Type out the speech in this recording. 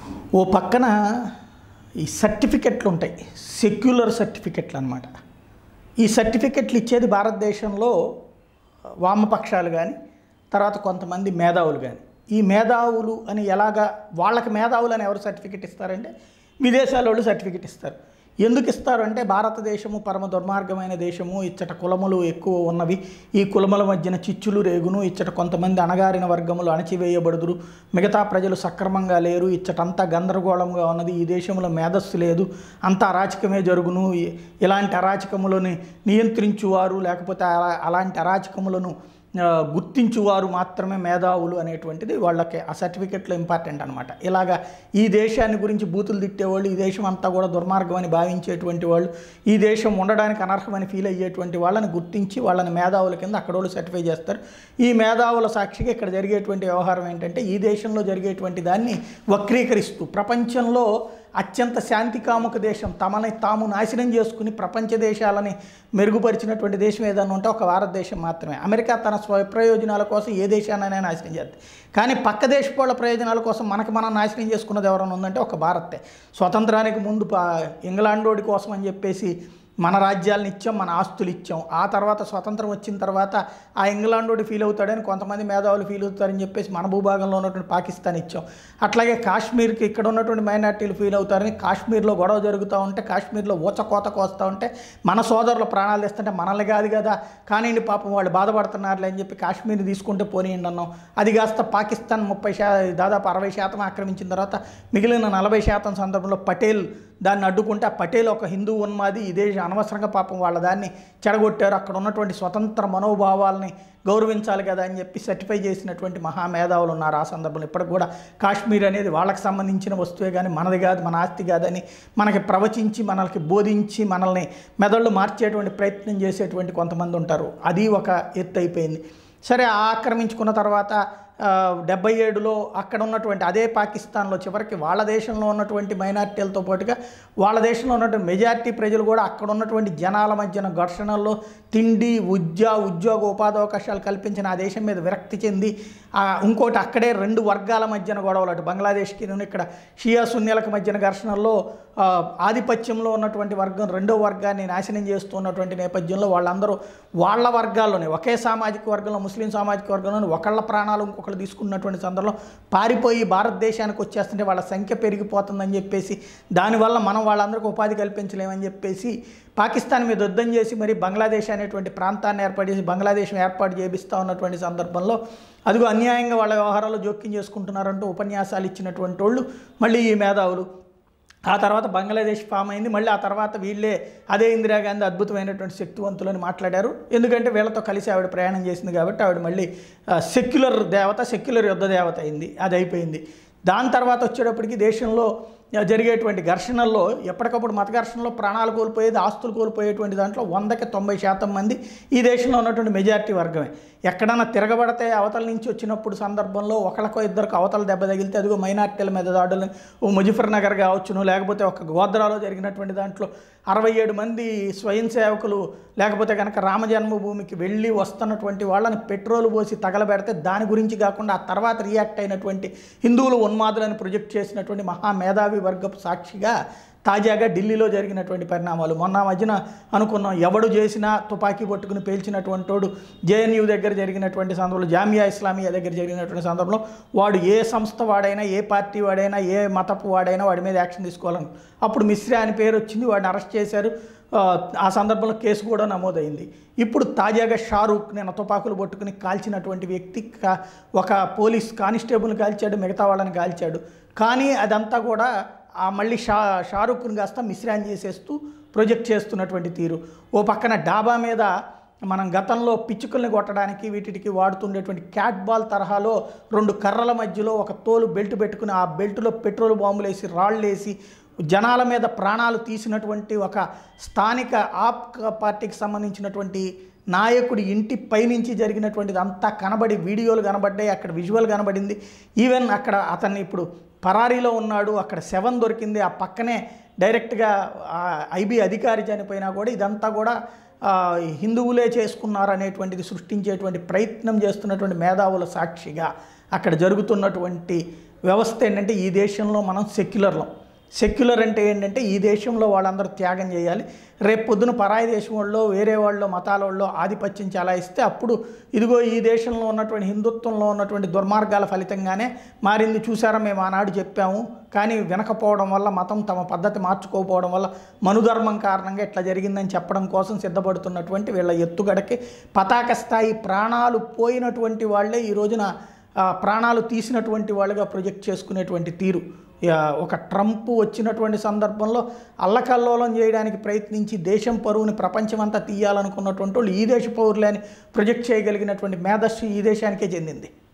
ఓ పక్కన ఈ సర్టిఫికెట్లు ఉంటాయి సెక్యులర్ సర్టిఫికెట్లు అనమాట ఈ సర్టిఫికెట్లు ఇచ్చేది భారతదేశంలో వామపక్షాలు కానీ తర్వాత కొంతమంది మేధావులు కానీ ఈ మేధావులు అని ఎలాగా వాళ్ళకి మేధావులు అని ఎవరు సర్టిఫికెట్ ఇస్తారంటే విదేశాల వాళ్ళు సర్టిఫికెట్ ఇస్తారు ఎందుకు ఇస్తారు అంటే భారతదేశము పరమ దుర్మార్గమైన దేశము ఇచ్చట కులములు ఎక్కువ ఉన్నవి ఈ కులముల మధ్యన చిచ్చులు రేగును ఇచ్చట కొంతమంది అణగారిన వర్గములు అణచివేయబడుదురు మిగతా ప్రజలు సక్రమంగా లేరు ఇచ్చటంతా గందరగోళంగా ఉన్నది ఈ దేశంలో మేధస్సు లేదు అంతా అరాచకమే జరుగును ఇ- ఇలాంటి అరాచకములని నియంత్రించువారు లేకపోతే అలా- అలాంటి అరాచకములను ఆ, గుర్తించువారు మాత్రమే మేధావులు అనేటువంటిది వాళ్ళకి ఆ సర్టిఫికెట్లో ఇంపార్టెంట్ అనమాట ఇలాగా ఈ దేశాన్ని గురించి బూతులు తిట్టేవాళ్ళు ఈ దేశం అంతా కూడా దుర్మార్గం అని భావించేటువంటి వాళ్ళు ఈ దేశం ఉండడానికి అనర్హమని ఫీల్ అయ్యేటువంటి వాళ్ళని గుర్తించి వాళ్ళని మేధావుల కింద అక్కడ వాళ్ళు సర్టిఫై చేస్తారు ఈ మేధావుల సాక్షిగా ఇక్కడ జరిగేటువంటి వ్యవహారం ఏంటంటే ఈ దేశంలో జరిగేటువంటి దాన్ని వక్రీకరిస్తూ ప్రపంచంలో అత్యంత శాంతి కాముక దేశం తమని తాము నాశనం చేసుకుని ప్రపంచ దేశాలని మెరుగుపరిచినటువంటి దేశం ఏదైనా ఉంటే ఒక భారతదేశం మాత్రమే అమెరికా తన స్వ ప్రయోజనాల కోసం ఏ దేశాన్నైనా నాశనం చేస్తుంది కానీ పక్క దేశ వాళ్ళ ప్రయోజనాల కోసం మనకు మనం నాశనం చేసుకున్నది ఎవరైనా ఉందంటే ఒక భారతే స్వతంత్రానికి ముందు పా- ఇంగ్లాండోడి కోసం అని చెప్పేసి మన రాజ్యాలను ఇచ్చాం మన ఆస్తులు ఇచ్చాం ఆ తర్వాత స్వతంత్రం వచ్చిన తర్వాత ఆ ఇంగ్లాండోడి ఫీల్ అవుతాడని కొంతమంది మేధావులు ఫీల్ అవుతారని చెప్పేసి మన భూభాగంలో ఉన్నటువంటి పాకిస్తాన్ ఇచ్చాం అట్లాగే కాశ్మీర్కి ఇక్కడ ఉన్నటువంటి మైనార్టీలు ఫీల్ అవుతారని కాశ్మీర్లో గొడవ జరుగుతూ ఉంటే కాశ్మీర్లో ఊచకోత కోస్తూ ఉంటే మన సోదరుల ప్రాణాలు తెస్తుంటే మనల్ని కాదు కదా కానీ పాపం వాళ్ళు బాధపడుతున్నారులే అని చెప్పి కాశ్మీర్ని తీసుకుంటే పోనీయండి అన్నాం అది కాస్త పాకిస్తాన్ ముప్పై శా దాదాపు అరవై శాతం ఆక్రమించిన తర్వాత మిగిలిన నలభై శాతం సందర్భంలో పటేల్ దాన్ని అడ్డుకుంటే ఆ పటేల్ ఒక హిందూ ఉన్మాది ఇదే అనవసరంగా పాపం వాళ్ళ దాన్ని చెడగొట్టారు అక్కడ ఉన్నటువంటి స్వతంత్ర మనోభావాల్ని గౌరవించాలి కదా అని చెప్పి సర్టిఫై చేసినటువంటి మహామేధావులు ఉన్నారు ఆ సందర్భంలో ఇప్పటికి కూడా కాశ్మీర్ అనేది వాళ్ళకి సంబంధించిన వస్తువే కానీ మనది కాదు మన ఆస్తి కాదని మనకి ప్రవచించి మనల్కి బోధించి మనల్ని మెదళ్ళు మార్చేటువంటి ప్రయత్నం చేసేటువంటి కొంతమంది ఉంటారు అది ఒక ఎత్తు అయిపోయింది సరే ఆ ఆక్రమించుకున్న తర్వాత ఆ, డెబ్బై ఏడులో అక్కడ ఉన్నటువంటి అదే పాకిస్తాన్లో చివరికి వాళ్ళ దేశంలో ఉన్నటువంటి మైనార్టీలతో పాటుగా వాళ్ళ దేశంలో ఉన్నటువంటి మెజారిటీ ప్రజలు కూడా అక్కడ ఉన్నటువంటి జనాల మధ్యన ఘర్షణల్లో తిండి ఉద్యా ఉద్యోగ ఉపాధి అవకాశాలు కల్పించిన ఆ దేశం మీద విరక్తి చెంది ఆ, ఇంకోటి అక్కడే రెండు వర్గాల మధ్యన గొడవలు అటు బంగ్లాదేశ్కి ఇక్కడ షియా సున్నిలకు మధ్యన ఘర్షణల్లో ఆ, ఆధిపత్యంలో ఉన్నటువంటి వర్గం రెండో వర్గాన్ని నాశనం చేస్తున్నటువంటి నేపథ్యంలో వాళ్ళందరూ వాళ్ళ వర్గాల్లోనే ఒకే సామాజిక వర్గంలో ముస్లిం సామాజిక వర్గంలోనే ఒకళ్ళ ప్రాణాలు ఇంకొకళ్ళు తీసుకున్నటువంటి సందర్భంలో పారిపోయి భారతదేశానికి వచ్చేస్తుంటే వాళ్ళ సంఖ్య పెరిగిపోతుందని చెప్పేసి దానివల్ల మనం వాళ్ళందరికీ ఉపాధి కల్పించలేమని చెప్పేసి పాకిస్తాన్ మీద యుద్ధం చేసి మరి బంగ్లాదేశ్ అనేటువంటి ప్రాంతాన్ని ఏర్పాటు చేసి బంగ్లాదేశ్ ఏర్పాటు చేపిస్తూ ఉన్నటువంటి సందర్భంలో అదిగో అన్యాయంగా వాళ్ళ వ్యవహారాల్లో జోక్యం చేసుకుంటున్నారంటూ ఉపన్యాసాలు ఇచ్చినటువంటి వాళ్ళు మళ్ళీ ఈ మేధావులు ఆ తర్వాత బంగ్లాదేశ్ ఫామ్ అయింది మళ్ళీ ఆ తర్వాత వీళ్ళే అదే ఇందిరాగాంధీ అద్భుతమైనటువంటి శక్తివంతులని మాట్లాడారు ఎందుకంటే వీళ్ళతో కలిసి ఆవిడ ప్రయాణం చేసింది కాబట్టి ఆవిడ మళ్ళీ సెక్యులర్ దేవత సెక్యులర్ యుద్ధ దేవత అయింది అది అయిపోయింది దాని తర్వాత వచ్చేటప్పటికి దేశంలో జరిగేటువంటి ఘర్షణల్లో ఎప్పటికప్పుడు మత ఘర్షణలో ప్రాణాలు కోల్పోయేది ఆస్తులు కోల్పోయేటువంటి దాంట్లో వందకి తొంభై శాతం మంది ఈ దేశంలో ఉన్నటువంటి మెజారిటీ వర్గమే ఎక్కడన్నా తిరగబడితే అవతల నుంచి వచ్చినప్పుడు సందర్భంలో ఒకళ్ళకో ఇద్దరికి అవతల దెబ్బ తగిలితే అదిగో మైనార్టీల మీద దాడులు ఓ ముజఫర్ నగర్ కావచ్చును లేకపోతే ఒక గోద్రాలో జరిగినటువంటి దాంట్లో అరవై ఏడు మంది స్వయం సేవకులు లేకపోతే కనుక రామ జన్మభూమికి వెళ్ళి వస్తున్నటువంటి వాళ్ళని పెట్రోల్ పోసి తగలబెడితే దాని గురించి కాకుండా ఆ తర్వాత రియాక్ట్ అయినటువంటి హిందువులు ఉన్మాదులను ప్రొజెక్ట్ చేసినటువంటి మహామేధావి వర్గపు సాక్షిగా తాజాగా ఢిల్లీలో జరిగినటువంటి పరిణామాలు మొన్న మధ్యన అనుకున్నాం ఎవడు చేసినా తుపాకీ పట్టుకుని పేల్చినటువంటి వాడు జేఎన్యూ దగ్గర జరిగినటువంటి సందర్భంలో జామియా ఇస్లామియా దగ్గర జరిగినటువంటి సందర్భంలో వాడు ఏ సంస్థ వాడైనా ఏ పార్టీ వాడైనా ఏ మతపు వాడైనా వాడి మీద యాక్షన్ తీసుకోవాలని అప్పుడు మిశ్రా అని పేరు వచ్చింది వాడిని అరెస్ట్ చేశారు ఆ, ఆ సందర్భంలో కేసు కూడా నమోదైంది ఇప్పుడు తాజాగా షారూక్ నేను తుపాకులు పట్టుకుని కాల్చినటువంటి వ్యక్తి కా- ఒక పోలీస్ కానిస్టేబుల్ని కాల్చాడు మిగతా వాళ్ళని కాల్చాడు కానీ అదంతా కూడా ఆ మళ్ళీ షా షారూఖ్ని కాస్త మిశ్రాన్ చేసేస్తూ ప్రొజెక్ట్ చేస్తున్నటువంటి తీరు ఓ పక్కన డాబా మీద మనం గతంలో పిచ్చుకల్ని కొట్టడానికి వీటికి వాడుతుండేటువంటి క్యాట్ బాల్ తరహాలో రెండు కర్రల మధ్యలో ఒక తోలు బెల్ట్ పెట్టుకుని ఆ బెల్ట్లో పెట్రోల్ బాంబులు వేసి రాళ్ళు వేసి జనాల మీద ప్రాణాలు తీసినటువంటి ఒక స్థానిక ఆప్ పార్టీకి సంబంధించినటువంటి నాయకుడి ఇంటి పైనుంచి జరిగినటువంటిది అంతా కనబడి వీడియోలు కనబడ్డాయి అక్కడ విజువల్ కనబడింది ఈవెన్ అక్కడ అతన్ని ఇప్పుడు పరారీలో ఉన్నాడు అక్కడ శవం దొరికింది ఆ పక్కనే డైరెక్ట్గా ఐబీ అధికారి చనిపోయినా కూడా ఇదంతా కూడా ఆ, హిందువులే చేసుకున్నారు అనేటువంటిది సృష్టించేటువంటి ప్రయత్నం చేస్తున్నటువంటి మేధావుల సాక్షిగా అక్కడ జరుగుతున్నటువంటి వ్యవస్థ ఏంటంటే ఈ దేశంలో మనం సెక్యులర్లో సెక్యులర్ అంటే ఏంటంటే ఈ దేశంలో వాళ్ళందరూ త్యాగం చేయాలి రేపు పొద్దున పరాయి దేశం వాళ్ళు వేరే వాళ్ళు మతాల వాళ్ళు ఆధిపత్యం చలాయిస్తే అప్పుడు ఇదిగో ఈ దేశంలో ఉన్నటువంటి హిందుత్వంలో ఉన్నటువంటి దుర్మార్గాల ఫలితంగానే మారింది చూసారా మేము ఆనాడు చెప్పాము కానీ వినకపోవడం వల్ల మతం తమ పద్ధతి మార్చుకోకపోవడం వల్ల మనుధర్మం కారణంగా ఇట్లా జరిగిందని చెప్పడం కోసం సిద్ధపడుతున్నటువంటి వీళ్ళ ఎత్తుగడకి పతాక స్థాయి ప్రాణాలు పోయినటువంటి వాళ్ళే ఈ రోజున ఆ, ప్రాణాలు తీసినటువంటి వాళ్ళుగా ప్రొజెక్ట్ చేసుకునేటువంటి తీరు ఇక ఒక ట్రంప్ వచ్చినటువంటి సందర్భంలో అల్లకల్లోలం చేయడానికి ప్రయత్నించి దేశం పరువుని ప్రపంచమంతా తీయాలనుకున్నటువంటి వాళ్ళు ఈ దేశ పౌరులే అని ప్రొజెక్ట్ చేయగలిగినటువంటి మేధస్సు ఈ దేశానికే చెందింది